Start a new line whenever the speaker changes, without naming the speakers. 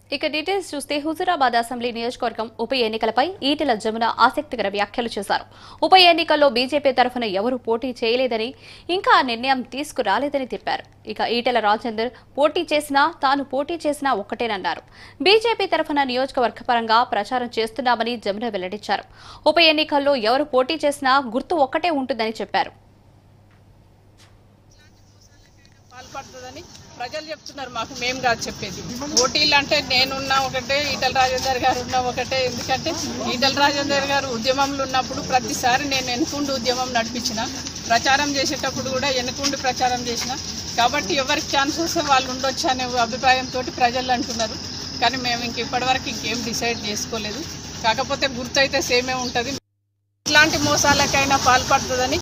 ఇక డీటెయిల్స్ చూస్తే హుజురాబాద్ అసెంబ్లీ నియోజకవర్గం ఉప ఎన్నికలపై ఈటెల జమున ఆసక్తికర వ్యాఖ్యలు చేశారు ఉప ఎన్నికల్లో బీజేపీ తరఫున ఎవరూ పోటీ చేయలేదని ఇంకా ఆ నిర్ణయం తీసుకురాలేదని చెప్పారు ఇక ఈటెల రాజేందర్ పోటీ చేసినా తాను పోటీ చేసినా ఒక్కటేనన్నారు బీజేపీ తరఫున నియోజకవర్గ పరంగా ప్రచారం చేస్తున్నామని జమున వెల్లడించారు ఉప ఎన్నికల్లో ఎవరు పోటీ చేసినా గుర్తు ఒక్కటే ఉంటుందని చెప్పారు
పాల్పడుతుందని ప్రజలు చెప్తున్నారు మాకు మేము కాదు చెప్పేది పోటీలు అంటే నేనున్నా ఒకటే ఈటల రాజేందర్ గారు ఉన్నా ఒకటే ఎందుకంటే ఈటల రాజేందర్ గారు ఉద్యమంలో ఉన్నప్పుడు ప్రతిసారి నేను ఎన్నుకుండు ఉద్యమం నడిపించిన ప్రచారం చేసేటప్పుడు కూడా ఎన్నుకుండు ప్రచారం చేసిన కాబట్టి ఎవరికి ఛాన్స్ వస్తే వాళ్ళు ఉండొచ్చు అనే అభిప్రాయంతో ప్రజలు అంటున్నారు కానీ మేము ఇంక ఇప్పటివరకు ఇంకేం డిసైడ్ చేసుకోలేదు కాకపోతే గుర్తు అయితే సేమే ఉంటుంది ఇట్లాంటి మోసాలకైనా పాల్పడుతుందని